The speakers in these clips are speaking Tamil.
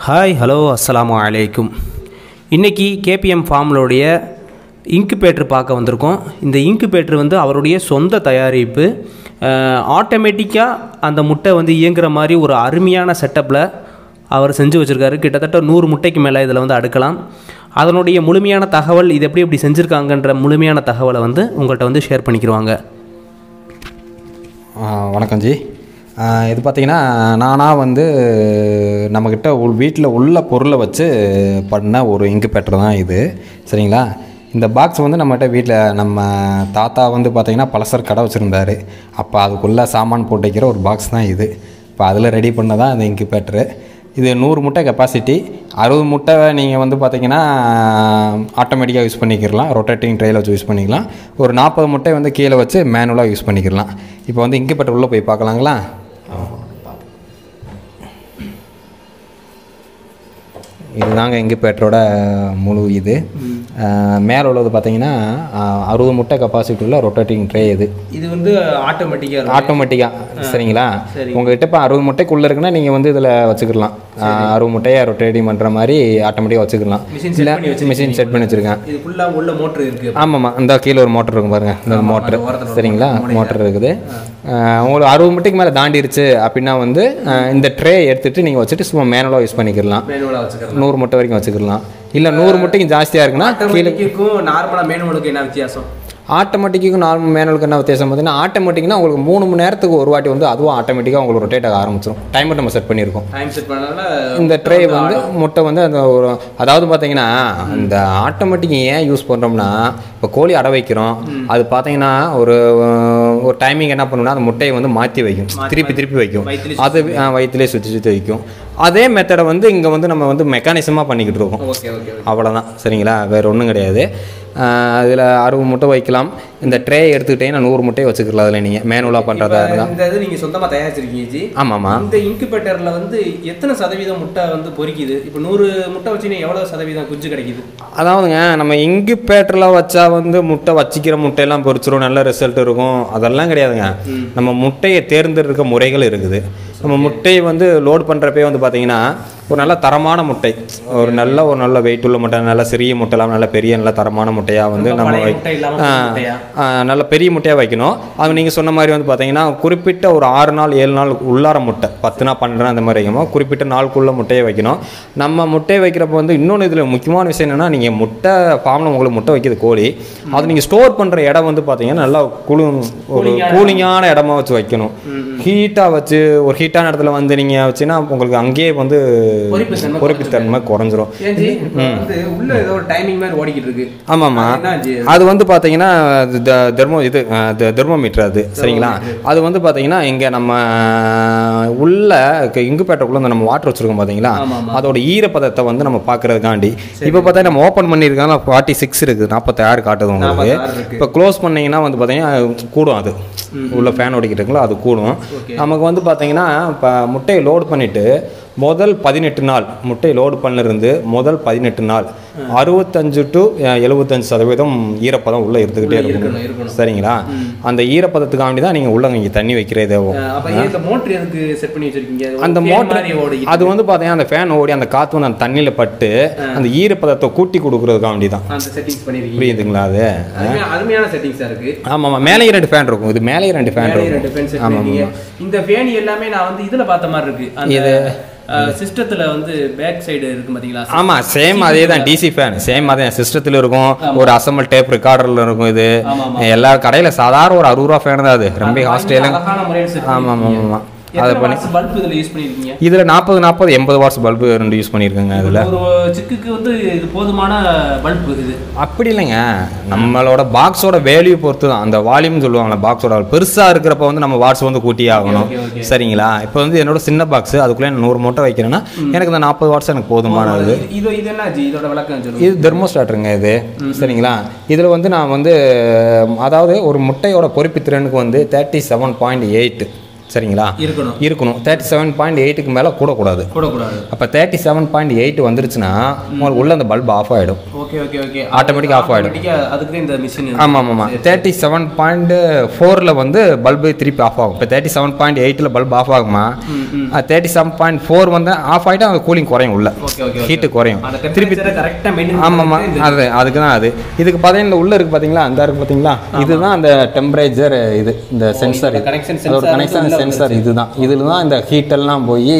ஹாய் ஹலோ அஸ்ஸலாமு அலைக்கும் இன்றைக்கி கேபிஎம் ஃபார்ம்லோடைய இன்குபேட்டர் பார்க்க வந்திருக்கோம் இந்த இன்குபேட்டர் வந்து அவருடைய சொந்த தயாரிப்பு ஆட்டோமேட்டிக்காக அந்த முட்டை வந்து இயங்குற மாதிரி ஒரு அருமையான செட்டப்பில் அவர் செஞ்சு வச்சுருக்காரு கிட்டத்தட்ட நூறு முட்டைக்கு மேலே இதில் வந்து அடுக்கலாம் அதனுடைய முழுமையான தகவல் இது எப்படி எப்படி செஞ்சுருக்காங்கன்ற முழுமையான தகவலை வந்து உங்கள்கிட்ட வந்து ஷேர் பண்ணிக்கிடுவாங்க ஆ, வணக்கம் ஜி ஆ, இது பார்த்தீங்கன்னா நானாக வந்து நம்மக்கிட்ட உள் வீட்டில் உள்ள பொருளை வச்சு பண்ண ஒரு இன்குபேட்டர் தான் இது சரிங்களா இந்த பாக்ஸ் வந்து நம்மகிட்ட வீட்டில் நம்ம தாத்தா வந்து பார்த்திங்கன்னா பலசர் கடை வச்சுருந்தாரு அப்போ அதுக்குள்ளே சாமான் போட்டு வைக்கிற ஒரு பாக்ஸ் தான் இது இப்போ அதில் ரெடி பண்ண தான் இந்த இன்குபேட்டரு இது நூறு முட்டை கெப்பாசிட்டி அறுபது முட்டை நீங்கள் வந்து பார்த்தீங்கன்னா ஆட்டோமேட்டிக்காக யூஸ் பண்ணிக்கிறலாம் ரொட்டேட்டிங் ட்ரையில் வச்சு யூஸ் பண்ணிக்கலாம் ஒரு நாற்பது முட்டை வந்து கீழே வச்சு மேனுவலாக யூஸ் பண்ணிக்கிறலாம் இப்போ வந்து இன்குபேட்டர் உள்ளே போய் பார்க்கலாங்களா இதுதாங்க இன்குபேட்டரோட முழு இது மேலே உள்ளது பார்த்தீங்கன்னா அறுபது முட்டை கெப்பாசிட்டி உள்ள ரொட்டேட்டிங் ட்ரே இது இது வந்து ஆட்டோமேட்டிக்காக ஆட்டோமேட்டிக்காக சரிங்களா சரி. உங்ககிட்ட இப்போ அறுபது முட்டைக்குள்ளே இருக்குன்னா நீங்கள் வந்து இதில் வச்சுக்கலாம் அறுபது முட்டையை ரொட்டேட்டிங் பண்ணுற மாதிரி ஆட்டோமேட்டிக்காக வச்சுக்கலாம் Machine set பண்ணி வச்சிருக்கீங்க. மிஷின் செட் பண்ணி வச்சுருக்கேன் இது ஃபுல்லாக உள்ள மோட்ரு இருக்குது ஆமாம்மா இந்த கீழே ஒரு மோட்டர் இருக்கும் பாருங்க இந்த மோட்டர் ஓரத்துல சரிங்களா மோட்டர் இருக்குது அஹ் உங்களுக்கு அறுபது முட்டைக்கு மேலே தாண்டிருச்சு அப்படின்னா வந்து அஹ் இந்த ட்ரே எடுத்துட்டு நீங்கள் வச்சுட்டு சும்மா மேனுவலாக யூஸ் பண்ணிக்கலாம் மேனுவலாக வச்சுக்கிறேன் நூறு முட்டை வரைக்கும் வச்சுக்கலாம் இல்லை நூறு முட்டைக்கு ஜாஸ்தியாக இருக்குன்னா கீழே ஆட்டோமேட்டிக்கும் நார்மலாக மேனுவலுக்கு என்ன வித்தியாசம் ஆட்டோமேட்டிக்கும் நார்மல் மேனுவலுக்கு என்ன வித்தியாசம் பார்த்தீங்கன்னா ஆட்டோமேட்டிக்னா உங்களுக்கு மூணு மணி நேரத்துக்கு ஒரு வாட்டி வந்து அதுவும் ஆட்டோமேட்டிக்காக உங்களுக்கு ரொட்டேட் ஆக ஆரம்பிச்சிடும் டைமர் நம்ம செட் பண்ணியிருக்கோம் டைம் செட் பண்ணனால இந்த ட்ரே வந்து முட்டை வந்து அந்த ஒரு அதாவது பார்த்தீங்கன்னா இந்த ஆட்டோமேட்டிக் ஏன் யூஸ் பண்ணுறோம்னா இப்போ கோழி அடை வைக்கிறோம் அது பார்த்தீங்கன்னா ஒரு அஹ், ஒரு டைமிங் என்ன பண்ணுன்னா அந்த முட்டையை வந்து மாற்றி வைக்கும் திருப்பி திருப்பி வைக்கும் வயித்துலயே அது அஹ், வயித்துலேயே சுற்றி சுற்றி வைக்கும் அதே மெத்தடை வந்து இங்கே வந்து நம்ம வந்து மெக்கானிசமாக பண்ணிக்கிட்டு இருக்கோம் ஓகே ஓகே அவ்வளோதான் சரிங்களா வேறு ஒன்றும் கிடையாது அதில் அறுபது முட்டை வைக்கலாம் இந்த ட்ரே எடுத்துக்கிட்டே நான் நூறு முட்டையை வச்சுக்கலாம் அதில் நீங்கள் மேனுவலாக பண்ணுறதா இருந்தால் இந்த இது நீங்க சொந்தமா தயாரிச்சிருக்கீங்க ஜி ஆமாம்மா இந்த இன்குபேட்டர்ல வந்து எத்தனை சதவீதம் முட்டை வந்து பொரிக்குது இப்போ நூறு முட்டை வச்சுன்னா எவ்வளவு சதவீதம் குஞ்சு கிடைக்குது அதாவதுங்க நம்ம இன்குபேட்டரில் வச்சா வந்து முட்டை வச்சிக்கிற முட்டையெல்லாம் பொரிச்சிரும் நல்ல ரிசல்ட் இருக்கும் அதெல்லாம் கிடையாதுங்க நம்ம முட்டையை தேர்ந்தெடுக்க முறைகள் இருக்குது நம்ம முட்டையை வந்து லோட் பண்ணுறப்பே வந்து பார்த்தீங்கன்னா ஒரு நல்ல தரமான முட்டை ஒரு நல்ல ஒரு நல்ல வெயிட் உள்ள முட்டை நல்ல சிறிய முட்டைலாம் நல்ல பெரிய நல்ல தரமான முட்டையாக வந்து ரொம்ப நம்ம பழைய வை- முட்டை இல்லாம ஆ, புது முட்டையா? ஆ, நல்ல பெரிய முட்டையாக வைக்கணும் அது நீங்கள் சொன்ன மாதிரி வந்து பார்த்தீங்கன்னா குறிப்பிட்ட ஒரு ஆறு நாள் ஏழு நாள் உள்ளார முட்டை பத்து நாள் பன்னெண்டு நாள் அந்த மாதிரி வைக்கணும் குறிப்பிட்ட நாளுக்குள்ள முட்டையை வைக்கணும் நம்ம முட்டையை வைக்கிறப்ப வந்து இன்னொன்று இதில் முக்கியமான விஷயம் என்னென்னா நீங்கள் முட்டை ஃபார்மில் உங்களுக்கு முட்டை வைக்கிறது கோழி அது நீங்கள் ஸ்டோர் பண்ணுற இடம் வந்து பார்த்தீங்கன்னா நல்லா குளு ஒரு கூலிங்கான இடமா வச்சு வைக்கணும் ஹீட்டாக வச்சு ஒரு ஹீட்டான இடத்துல வந்து நீங்கள் வச்சுன்னா உங்களுக்கு அங்கேயே வந்து பொரிப்புத்தன்மை பொறுப்புத்தன்மை குறைஞ்சிரும் ஏன் ஜி இப்போ வந்து உள்ள ஏதோ ஒரு டைமிங் மாதிரி ஓடிக்கிட்டு இருக்கு ஆமாம்மா அது என்ன ஜி அது வந்து பார்த்தீங்கன்னா தெர்மோ இது தெர்மோமீட்டர் அது சரிங்களா அது வந்து பார்த்தீங்கன்னா இங்கே நம்ம உள்ள இங்குப்பேட்டைக்குள்ள இந்த நம்ம வாட்டர் வச்சுருக்கோம் பார்த்தீங்களா ஆமா, ஆமா. அதோட ஈரப்பதத்தை வந்து நம்ம பார்க்கறதுக்காண்டி இப்போ பார்த்தா நம்ம ஓப்பன் பண்ணியிருக்காங்க ஃபார்ட்டி சிக்ஸ் இருக்குது நாற்பத்தாறு காட்டுது உங்களுக்கு 46 இருக்கு. இப்போ க்ளோஸ் பண்ணீங்கன்னா வந்து பார்த்தீங்கன்னா கூடும் அது உள்ள ஃபேன் ஓடிக்கிட்டு இருக்குல்ல அது கூடும் Okay. நமக்கு வந்து பார்த்தீங்கன்னா இப்போ முட்டையை லோட் பண்ணிவிட்டு முதல் பதினெட்டு நாள் முட்டை லோடு பண்ணிருந்து முதல் பதினெட்டு நாள் அறுபத்தஞ்சு டு எழுபத்தஞ்சு சதவீதம் ஈரப்பதம் உள்ளே இருந்துக்கிட்டே இருக்கணும், இருக்கும் இருக்கணும். சரிங்களா அந்த ஈரப்பதத்துக்காண்டி தான் நீங்கள் உள்ள இங்கே தண்ணி வைக்கிறதே அஹ் அப்ப ஏன் இந்த மோட்டர் எதுக்கு செட் பண்ணி வச்சிருக்கீங்க அது அந்த fan மோட்டர் மாதிரி ஓடிக்கிட்டு அது வந்து பார்த்தீங்கன்னா அந்த ஃபேன் ஓடி அந்த காற்று வந்து அந்த தண்ணியில் பட்டு அந்த ஈரப்பதத்தை கூட்டி கொடுக்குறதுக்காண்டி தான் அந்த செட்டிங்ஸ் பண்ணிருக்கீங்க புரியுதுங்களா அது அருமையா- அருமையான செட்டிங்ஸா இருக்கு ஆமாம் ஆமாம் மேலேயே ரெண்டு ஃபேன் இருக்கும் இது மேலேயே ரெண்டு ஃபேன் மேலேயே ரெண்டு இருக்கும் fan set ஆமாம் பண்ணிருக்கீங்க. இந்த ஃபேன் எல்லாமே நான் வந்து இதுல பார்த்த மாதிரி இருக்கு அந்த சிஸ்டத்துல வந்து பேக் சைடு இருக்கு பாத்தீங்களா ஆமா சேம் அதே தான் டிசி ஃபேன் சேம் அதே சிஸ்டத்தில் இருக்கும் ஒரு அசம்பிள் டேப் ரெக்கார்டர்ல இருக்கும் இது ஆமா, எல்லா கடையில சாதாரண ஒரு அறுபது ரூபா ஃபேன் தான் அது ரொம்ப அது ஹாஸ்டேல அழகான முறையில் செட் ஆமா ஆமா ஆமா அதை பண்ணி பல்ப் இதுல யூஸ் பண்ணிருக்கீங்க இதுல நாற்பது நாற்பது எண்பது வாட்ஸ் பல்பு ரெண்டு யூஸ் பண்ணியிருக்கேங்க அதுல ஒரு சிக்குக்கு வந்து இது போதுமான பல்ப் இது அப்படி இல்லைங்க நம்மளோட பாக்ஸோட வேல்யூ பொறுத்து தான் அந்த வால்யூம் சொல்லுவாங்களே பாக்ஸோட பெருசா இருக்கிறப்ப வந்து நம்ம வாட்ஸ் வந்து கூட்டி ஆகணும் okay, okay. சரிங்களா இப்போ வந்து என்னோட சின்ன பாக்ஸ் அதுக்குள்ளே நான் நூறு மூட்டை வைக்கிறேன்னா எனக்கு இந்த நாற்பது வாட்ஸ் எனக்கு போதுமானது இது- இது இது என்ன ஜி இதோட விளக்கம் சொல்லுங்க இது தெர்மோஸ்டாட்டுங்க இது சரிங்களா இதில் வந்து நான் வந்து அதாவது ஒரு முட்டையோட பொறுப்பு திறனுக்கு வந்து தேர்ட்டி செவன் பாயிண்ட் எயிட் சரிங்களா இருக்கணும் இருக்கணும் தேர்ட்டி செவன் பாயிண்ட் எயிட்டுக்கு மேலே கூடக்கூடாது போடக்கூடாது அப்போ தேர்ட்டி செவன் பாயிண்ட் எயிட் வந்துருச்சுன்னா உங்களுக்கு உள்ள அந்த பல்ப் ஆஃப் ஆகிடும் okay okay okay Automatic off ஆயிடும். அதுக்கு தான் இந்த மிஷின் ஆமாம் ஆமாம் ஆமாம் தேர்ட்டி செவன் பாயிண்ட் ஃபோரில் வந்து பல்பு திருப்பி ஆஃப் ஆகும் இப்போ தேர்ட்டி செவன் பாயிண்ட் எயிட்டில் பல்ப் ஆஃப் ஆகுமா தேர்ட்டி செவன் பாயிண்ட் ஃபோர் வந்து ஆஃப் ஆகிட்டு அந்த கூலிங் குறையும் உள்ள ஓகே ஓகே ஹீட்டு குறையும் அந்த திருப்பி டெம்பரேச்சரை கரெக்டாக மெயின்டைன் ஆமாம் ஆமாம் அது அதுக்கு தான் அது இதுக்கு பார்த்தீங்கன்னா உள்ள இருக்கு பார்த்தீங்களா அந்த இருக்கு பார்த்தீங்களா இதுதான் அந்த டெம்பரேச்சர் இது இந்த சென்சார் இது connection அதோட sensor கனெக்ஷன் உள்ள சென்சார் இதுதான் இதில் தான் இந்த ஹீட்டெல்லாம் போய்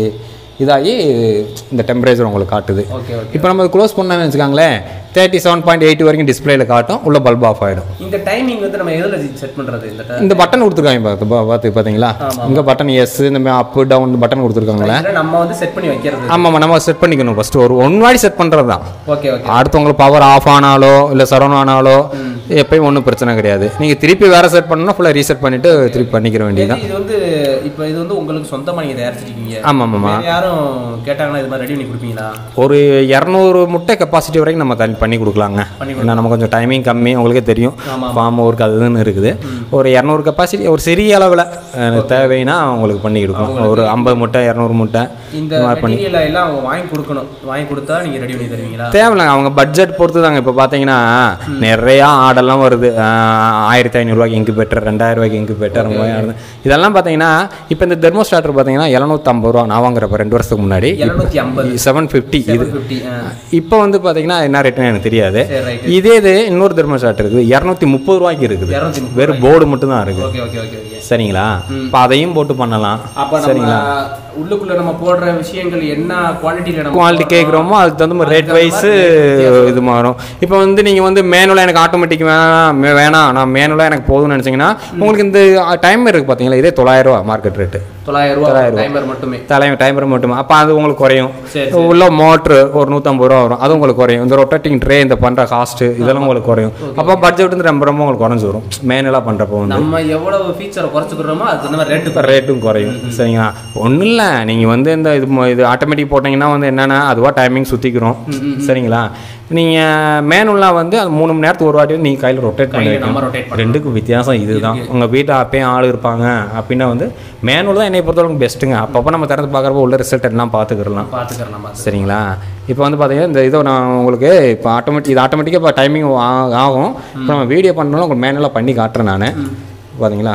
இதாகி இந்த டெம்பரேச்சர் உங்களுக்கு காட்டுது ஓகே ஓகே இப்போ நம்ம க்ளோஸ் பண்ணான்னு வச்சுக்காங்களேன் தேர்ட்டி செவன் பாயிண்ட் எயிட் வரைக்கும் டிஸ்பிளேல காட்டும் உள்ள பல்ப் ஆஃப் ஆகிடும் இந்த டைமிங் வந்து நம்ம எதில் செட் பண்ணுறது இந்த time? இந்த பட்டன் கொடுத்துருக்காங்க பார்த்து பா- பார்த்து பார்த்தீங்களா இங்கே பட்டன் எஸ் இந்த மாதிரி அப்பு டவுன் பட்டன் கொடுத்துருக்காங்களே இதுல நம்ம வந்து செட் பண்ணி வைக்கிறது ஆமாம் நம்ம செட் பண்ணிக்கணும் ஃபஸ்ட்டு ஒரு ஒன் வாடி செட் பண்ணுறது தான் ஓகே ஓகே அடுத்தவங்களுக்கு பவர் ஆஃப் ஆனாலோ இல்லை சரௌண்ட் ஆனாலோ எப்பயும் ஒன்றும் பிரச்சனை கிடையாது நீங்கள் திருப்பி வேற செட் பண்ணணும்னா ஃபுல்லாக ரீசெட் பண்ணிட்டு திருப்பி பண்ணிக்கிற வேண்டியதுதான் இது வந்து இப்போ இது வந்து உங்களுக்கு சொந்தமா நீங்க தயாரிச்சிருக்கீங்க ஆமாம் ஆமாம் வேற யாரும் கேட்டாங்கன்னா இது மாதிரி ரெடி பண்ணி கொடுப்பீங்களா ஒரு இரநூறு முட்டை கெப்பாசிட்டி வரைக்கும் நம்ம தனி பண்ணி கொடுக்கலாங்க பண்ணி ஏன்னா நம்ம கொஞ்சம் டைமிங் கம்மி உங்களுக்கே தெரியும் ஃபார்ம் ஒர்க் அது இதுன்னு இருக்குது ஒரு இரநூறு கெப்பாசிட்டி ஒரு சிறிய அளவில் தேவைன்னா உங்களுக்கு பண்ணி கொடுக்கும் ஒரு ஐம்பது முட்டை இரநூறு முட்டை இந்த மெட்டீரியல் எல்லாம் அவங்க வாங்கி கொடுக்கணும் வாங்கி கொடுத்தா நீங்க ரெடி பண்ணி தருவீங்களா தேவையில்லைங்க அவங்க பட்ஜெட் பொறுத்து தாங்க இப்போ பார்த்தீங்கன்னா நிறையா ஆர்டர்லாம் வருது ஆஹ் ஆயிரத்தி ஐநூறுரூவாய்க்கு இங்கு பெட்டர் ரெண்டாயிரம் ரூபாய்க்கு இங்கு பெட்டர் இதெல்லாம் பார்த்தீங்கன்னா இப்போ இந்த தெர்மோஸ்டாட்டர் பார்த்தீங்கன்னா எழுநூத்தம்பது ரூபா நான் வாங்குறப்ப ரெண்டு வருஷத்துக்கு முன்னாடி எழுநூத்தி ஐம்பது செவன் ஃபிஃப்டி இது ஃபிஃப்டி இப்போ வந்து பார்த்தீங்கன்னா என்ன ரேட்டுன்னு எனக்கு தெரியாது சரி ரைட் இதே இது இன்னொரு தெர்மோஸ்டாட் இருக்குது இரநூத்தி முப்பது ரூபாய்க்கு இருக்குது இரநூத்தி வெறும் போர்டு மட்டும் தான் இருக்குது ஓகே ஓகே ஓகே ஓகே சரிங்களா இப்போ அதையும் போட்டு பண்ணலாம் அப்ப நம்ம உள்ளுக்குள்ள நம்ம போடுற விஷயங்கள் என்ன குவாலிட்டியில நம்ம குவாலிட்டி கேட்குறோமோ அதுக்கு தகுந்த மாதிரி ரேட் வைஸு இது மாறும் இப்போ வந்து நீங்கள் வந்து மேனுவலாக எனக்கு ஆட்டோமேட்டிக் வேணாம் மே- வேணாம் நான் மேனுவலாக எனக்கு போதும்னு நினச்சிங்கன்னா உங்களுக்கு இந்த டைம் இருக்குது பார்த்தீங்களா இதே தொள்ளாயிரம் ரூபா மார்க்கெட் ரேட்டு தொள்ளாயிரம் ரூபாய் டைமர் மட்டுமே தலை டைமர் மட்டும் அப்போ அது உங்களுக்கு குறையும் சரி, உள்ள மோட்ரு ஒரு நூற்றம்பது ரூபா வரும் அது உங்களுக்கு குறையும் இந்த ரொட்டேட்டிங் ட்ரே இந்த பண்ணுற காஸ்ட்டு இதெல்லாம் உங்களுக்கு குறையும் அப்போ பட்ஜெட் வந்து ரொம்ப ரொம்ப உங்களுக்கு குறைஞ்சி வரும் மேனுவலாக பண்ணுறப்போ வந்து நம்ம எவ்வளவு ஃபீச்சரை குறைச்சுக்கிறோமோ அது தகுந்த மாதிரி ரேட்டு ரேட்டும் குறையும் சரிங்களா ஒன்றும் இல்லை நீங்கள் வந்து இந்த இது ம- இது ஆட்டோமேட்டிக் போட்டிங்கன்னா வந்து என்னென்னா அதுவாக டைமிங் சுற்றிக்கிறோம் சரிங்களா நீங்கள் மேனுவலாக வந்து அது மூணு மணி நேரத்துக்கு ஒரு வாட்டி நீங்கள் கையில் ரொட்டேட் பண்ணி நம்ம வைக்கணும் ரொட்டேட் ரெண்டுக்கும் வித்தியாசம் இதுதான் உங்கள் வீட்டில் அப்பயும் ஆள் இருப்பாங்க அப்படின்னா வந்து மேனுவல் தான் என்னை பொறுத்தவரைக்கும் பெஸ்ட்டுங்க அப்பப்போ நம்ம திறந்து பார்க்குறப்போ உள்ள ரிசல்ட் எல்லாம் பார்த்துக்கிறலாம் பார்த்துக்கிறோம் நம்ம சரிங்களா இப்போ வந்து பார்த்தீங்கன்னா இந்த இதை நான் உங்களுக்கு இப்போ ஆட்டோமேட்டிக் இது ஆட்டோமேட்டிக்காக இப்போ டைமிங் ஆகும் இப்போ நம்ம வீடியோ பண்ணாலும் உங்களுக்கு மேனுவலாக பண்ணி காட்டுறேன் நான் பார்த்தீங்களா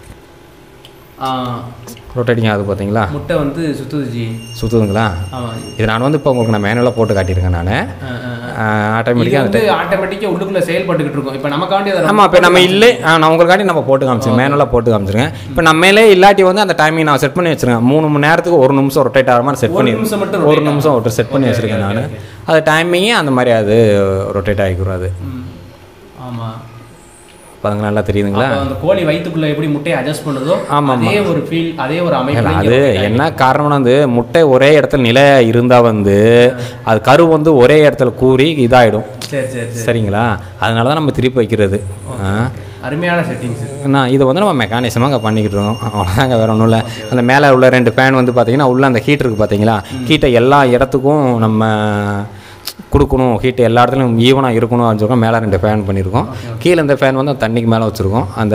ஆ, ரொட்டேட்டிங் ஆகுது பார்த்தீங்களா முட்டை வந்து சுத்துது ஜி சுற்றுதுங்களா ஆமா இது நான் வந்து இப்போ உங்களுக்கு நான் மேனுவலாக போட்டு காட்டியிருக்கேன் நான் ஆ, ஆ, ஆ. இது ஆட்டோமேட்டிக்காக வந்து ஆட்டோமேட்டிக்கா உள்ளுக்குள்ள செயல்பட்டுக்கிட்டு இருக்கும் இப்போ நமக்காண்டி அதை ஆமாம் இப்போ நம்ம இல்லை ஆ, நான் உங்களுக்காண்டி நம்ம போட்டு காமிச்சிருக்கேன் மேனுவலாக போட்டு காமிச்சிருக்கேன் இப்போ நம்மளே இல்லாட்டி வந்து அந்த டைமிங் நான் செட் பண்ணி வச்சிருக்கேன் மூணு மணி நேரத்துக்கு ஒரு நிமிஷம் ரொட்டேட் ஆகிற மாதிரி செட் பண்ணி நிமிஷம் மட்டும் ஒரு நிமிஷம் ஒரு செட் பண்ணி வச்சிருக்கேன் நான் அது டைமிங்கே அந்த மாதிரி அது ரொட்டேட் ஆகிக்கிறோம் அது ம். ஆமா பாருங்க நல்லா தெரியுதுங்களா அப்போ அந்த கோழி வயித்துக்குள்ள எப்படி முட்டையை அட்ஜஸ்ட் பண்ணுதோ ஆமா, அதே ஒரு ஃபீல் அதே ஒரு அமைப்பு அது என்ன காரணம்னா வந்து முட்டை ஒரே இடத்துல நிலையா இருந்தால் வந்து அது கரு வந்து ஒரே இடத்துல கூறி இதாயிடும் சரி சரி சரி சரிங்களா அதனால தான் நம்ம திருப்பி வைக்கிறது ஆ அருமையான செட்டிங்ஸ் நான் இதை வந்து நம்ம மெக்கானிசமாக பண்ணிக்கிட்டு இருக்கோம் அவ்வளோதாங்க வேற ஒன்றும் இல்லை அந்த மேலே உள்ள ரெண்டு ஃபேன் வந்து பார்த்தீங்கன்னா உள்ள அந்த ஹீட் இருக்குது பார்த்தீங்களா ஹீட்டை எல்லா இடத்துக்கும் நம்ம கொடுக்கணும் ஹீட் எல்லா இடத்துலையும் ஈவனாக இருக்கணும் அப்படின்னு சொல்லி மேலே ரெண்டு ஃபேன் பண்ணியிருக்கோம் கீழே இந்த ஃபேன் வந்து தண்ணிக்கு மேலே வச்சுருக்கோம் அந்த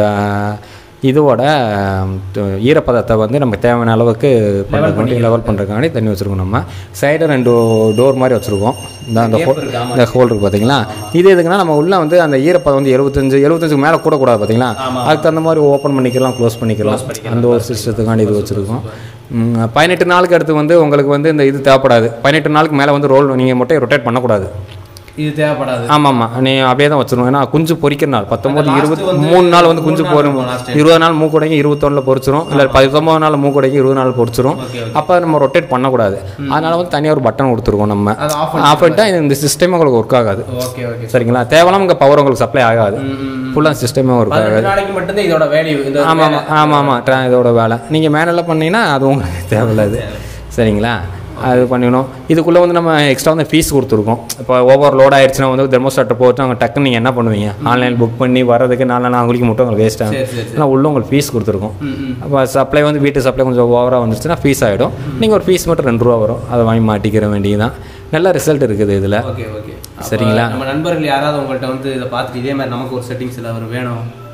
இதோட ம், ஈரப்பதத்தை வந்து நமக்கு தேவையான அளவுக்கு பண்ணுறதுக்காண்டி லெவல் பண்ணுறதுக்காண்டி தண்ணி வச்சுருக்கோம் நம்ம சைடு ரெண்டு டோர் மாதிரி வச்சுருக்கோம் இந்த அந்த ஹோ இந்த ஹோல் இருக்குது பார்த்தீங்களா இது எதுக்குன்னா நம்ம உள்ள வந்து அந்த ஈரப்பதம் வந்து எழுபத்தஞ்சு எழுபத்தஞ்சுக்கு மேலே கூடக்கூடாது பார்த்தீங்களா அதுக்கு தகுந்த மாதிரி ஓப்பன் பண்ணிக்கலாம் க்ளோஸ் பண்ணிக்கலாம் அந்த ஒரு சிஸ்டத்துக்காண்டி இது வச்சுருக்கோம் ம், பதினெட்டு நாளுக்கு அடுத்து வந்து உங்களுக்கு வந்து இந்த இது தேவைப்படாது பதினெட்டு நாளுக்கு மேலே வந்து ரோல் நீங்கள் மட்டும் ரொட்டேட் பண்ணக்கூடாது இது தேவைப்படாது ஆமாம் ஆமாம் நீ அப்படியே தான் வச்சிருவோம் ஏன்னா குஞ்சு பொரிக்கிற நாள் பத்தொம்பது last இருபத்தி வந்து மூணு நாள் வந்து குஞ்சு மூணு நாள் போடும் இருக்கும் last. இருபது நாள் மூக்கடைக்கு இருபத்தொன்னில் பொரிச்சிரும் இல்லை பத்தொம்பது நாள் மூக்கடைக்கு இருபது நாள் பொரிச்சிரும் Okay, அப்போ நம்ம ரொட்டேட் பண்ணக்கூடாது அதனால வந்து தனியாக ஒரு பட்டன் கொடுத்துருக்கோம் நம்ம அது ஆஃப் ஆஃப் பண்ணிட்டா இந்த சிஸ்டமே உங்களுக்கு ஒர்க் ஆகாது ஓகே ஓகே சரிங்களா தேவையில்லாம உங்கள் பவர் உங்களுக்கு சப்ளை ஆகாது ஃபுல்லாக சிஸ்டமே ஒர்க் ஆகாது பதினெட்டு நாளைக்கு மட்டும்தான் இதோட வேல்யூ இந்த ஆமாம் ஆமாம் ஆமாம் ஆமாம் ட்ரா இதோட வேலை நீங்கள் மேனுவலாக பண்ணீங்கன்னா அது உங்களுக்கு தேவையில்லாது சரிங்களா அது பண்ணிக்கணும் இதுக்குள்ளே வந்து நம்ம எக்ஸ்ட்ரா வந்து ஃபீஸ் கொடுத்துருக்கோம் இப்போ ஓவர் லோட் ஆயிடுச்சுன்னா வந்து தெர்மோஸ்டாட்டை போட்டு அவங்க டக்குன்னு நீங்கள் என்ன பண்ணுவீங்க ஆன்லைன் புக் பண்ணி வரதுக்கு நாலு நாள் குளிக்க மட்டும் உங்களுக்கு வேஸ்ட் ஆகும் சரி சரி சரி ஆனால் உள்ள உங்களுக்கு ஃபீஸ் கொடுத்துருக்கோம் ம், ம். அப்போ சப்ளை வந்து வீட்டு சப்ளை கொஞ்சம் ஓவராக வந்துருச்சுன்னா ஃபீஸ் ஆகிடும் நீங்கள் ஒரு ஃபீஸ் மட்டும் ரெண்டு ரூபா வரும் அதை வாங்கி மாட்டிக்கிற வேண்டியதுதான் நல்ல ரிசல்ட் இருக்குது இதில் ஓகே ஓகே சரிங்களா? நம்ம நண்பர்கள் யாராவது உங்கள்ட்ட வந்து இதை பார்த்துட்டு இதே மாதிரி நமக்கு ஒரு செட்டிங்ஸ் இல்லை அவர் வேணும்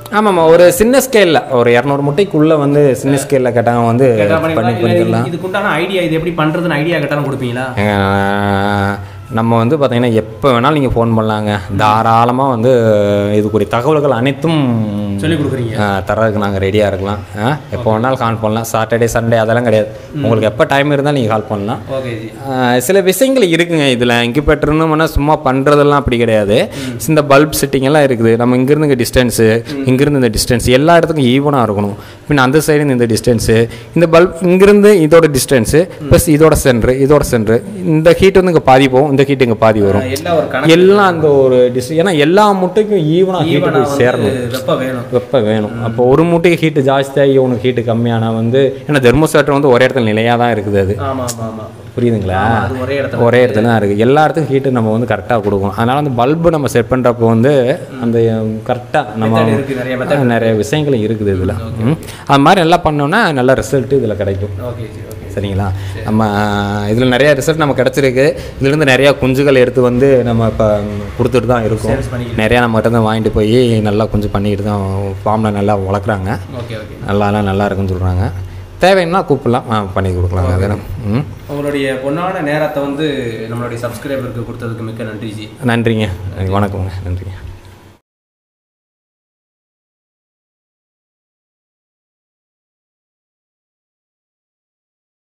ஆமாம்மா ஒரு சின்ன ஸ்கேலில் ஒரு இரநூறு முட்டைக்குள்ளே வந்து சின்ன ஸ்கேலில் கேட்டாங்க வந்து கேட்டா பண்ணி பண்ணிக்கலாம். பண்ணிக்கலாம் இல்ல, இதுக்குண்டான ஐடியா இது எப்படி பண்றதுன்னு ஐடியா கேட்டாலும் கொடுப்பீங்களா அஹ் நம்ம வந்து பார்த்தீங்கன்னா எப்போ வேணாலும் நீங்கள் ஃபோன் பண்ணலாங்க தாராளமாக வந்து இதுக்குரிய தகவல்கள் அனைத்தும் சொல்லி கொடுக்குறீங்க அஹ் தர்றதுக்கு நாங்கள் ரெடியாக இருக்கலாம் அஹ் எப்போ வேணாலும் கால் பண்ணலாம் சாட்டர்டே சண்டே அதெல்லாம் கிடையாது உங்களுக்கு எப்போ டைம் இருந்தாலும் நீங்கள் கால் பண்ணலாம் ஓகே ஜி அஹ் சில விஷயங்கள் இருக்குங்க இதில் இன்குபேட்டர்னு பண்ணால் சும்மா பண்ணுறதெல்லாம் அப்படி கிடையாது இந்த பல்ப் செட்டிங் எல்லாம் இருக்குது நம்ம இங்கேருந்து இங்கே டிஸ்டன்ஸு இங்கேருந்து இந்த டிஸ்டன்ஸ் எல்லா இடத்துக்கும் ஈவனாக இருக்கணும் பின்ன அந்த சைடு இந்த டிஸ்டன்ஸு இந்த பல்ப் இங்கேருந்து இதோட டிஸ்டன்ஸு ப்ளஸ் இதோட சென்ட்ரு இதோட சென்ட்ரு இந்த ஹீட் வந்து இங்கே பாதி போகும் இந்த ஹீட் இங்கே பாதி வரும் எல்லாம் ஒரு கணக்கு எல்லாம் அந்த ஒரு டிஸ் ஏன்னா எல்லா முட்டைக்கும் ஈவனாக ஹீட் ஈவனா போய் வந்து சேரணும் வெப்பம் வேணும் வெப்பம் வேணும் அப்போ ஒரு மூட்டைக்கு ஹீட்டு ஜாஸ்தியாகி உனக்கு ஹீட்டு கம்மியானா வந்து ஏன்னா தெர்மோஸ்டாட்டர் வந்து ஒரே இடத்துல நிலையாக தான் இருக்குது அது ஆமா ஆமா ஆமா புரியுதுங்களா அது ஒரே இடத்துல ஒரே இடத்துல தான் இருக்குது எல்லா இடத்துக்கும் ஹீட்டு நம்ம வந்து கரெக்டாக கொடுக்கணும் அதனால் அந்த பல்பு நம்ம செட் பண்ணுறப்போ வந்து அந்த கரெக்டாக நம்ம Method இருக்கு நிறைய method. ஆ, நிறைய விஷயங்கள் இருக்குது இதில் அது மாதிரி எல்லாம் பண்ணோன்னா நல்ல ரிசல்ட்டு இதில் கிடைக்கும் ஓகே ஜி ஓகே சரிங்களா நம்ம இதில் நிறைய ரிசல்ட் நம்ம கிடச்சிருக்கு இதுலேருந்து நிறையா குஞ்சுகள் எடுத்து வந்து நம்ம இப்போ கொடுத்துட்டு தான் இருக்கோம் Sales பண்ணிக்கிட்டு. நிறையா நம்மகிட்ட தான் வாங்கிட்டு போய் நல்லா குஞ்சு பண்ணிக்கிட்டு தான் ஃபார்மில் நல்லா வளர்க்குறாங்க ஓகே ஓகே நல்லாலாம் நல்லா இருக்குன்னு சொல்கிறாங்க தேவைன்னா கூப்பிடலாம் ஆ, பண்ணி கொடுக்கலாங்க அது ம் உங்களுடைய பொன்னான நேரத்தை வந்து நம்மளுடைய சப்ஸ்கிரைபருக்கு கொடுத்ததுக்கு மிக்க நன்றி ஜி நன்றிங்க வணக்கங்க நன்றிங்க